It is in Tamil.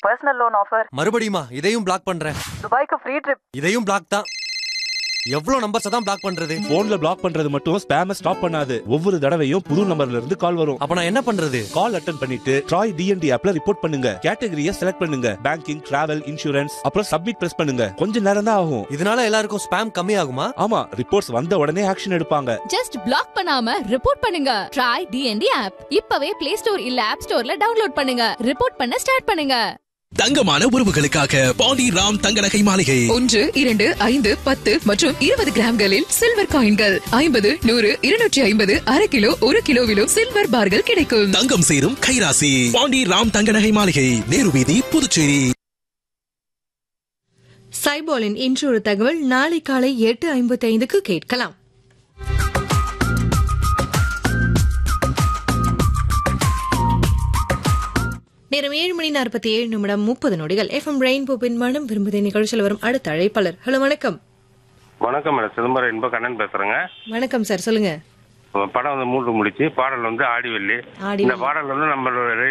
பர்சனல் லோன் ஆஃபர் மறுபடியுமா இதையும் பிளாக் பண்றேன் துபாய்க்கு ஃப்ரீ ட்ரிப் இதையும் பிளாக் தான் எவ்வளவு நம்பர்ஸ் தான் பிளாக் பண்றது போன்ல பிளாக் பண்றது மட்டும் ஸ்பேம ஸ்டாப் பண்ணாது ஒவ்வொரு தடவையும் புது நம்பர்ல இருந்து கால் வரும் அப்ப நான் என்ன பண்றது கால் அட்டன் பண்ணிட்டு ட்ராய் டிஎன்டி ஆப்ல ரிப்போர்ட் பண்ணுங்க கேட்டகரியை செலக்ட் பண்ணுங்க பேங்கிங் டிராவல் இன்சூரன்ஸ் அப்புறம் சப்மிட் பிரஸ் பண்ணுங்க கொஞ்ச நேரம் தான் ஆகும் இதனால எல்லாருக்கும் ஸ்பேம் கம்மி ஆகுமா ஆமா ரிப்போர்ட்ஸ் வந்த உடனே ஆக்ஷன் எடுப்பாங்க ஜஸ்ட் பிளாக் பண்ணாம ரிப்போர்ட் பண்ணுங்க ட்ரை டிஎன்டி ஆப் இப்பவே பிளே ஸ்டோர் இல்ல ஆப் ஸ்டோர்ல டவுன்லோட் பண்ணுங்க ரிப்போர்ட் பண்ண ஸ்டார்ட் பண்ணுங்க தங்கமான உறவுகளுக்காக பாண்டி ராம் தங்க நகை மாளிகை ஒன்று இரண்டு ஐந்து பத்து மற்றும் இருபது கிராம்களில் சில்வர் காயின்கள் ஐம்பது நூறு இருநூற்றி ஐம்பது அரை கிலோ ஒரு கிலோவிலும் சில்வர் பார்கள் கிடைக்கும் தங்கம் சேரும் கைராசி பாண்டி ராம் தங்க நகை மாளிகை நேரு வீதி புதுச்சேரி சைபாலின் இன்று ஒரு தகவல் நாளை காலை எட்டு ஐம்பத்தி ஐந்துக்கு கேட்கலாம் நேரம் ஏழு மணி நாற்பத்தி ஏழு நிமிடம் முப்பது நொடிகள் எஃப்எம் ரெயின்போப்பின் மனம் விரும்புதே நிகழ்ச்சியில் வரும் அடுத்த அழைப்பாளர் ஹலோ வணக்கம் வணக்கம் மேடம் சிதம்பரம் இன்ப கண்ணன் பேசுறேங்க வணக்கம் சார் சொல்லுங்க படம் வந்து மூன்று முடிச்சு பாடல் வந்து ஆடிவெள்ளி ஆடி இந்த பாடல் வந்து நம்மளோட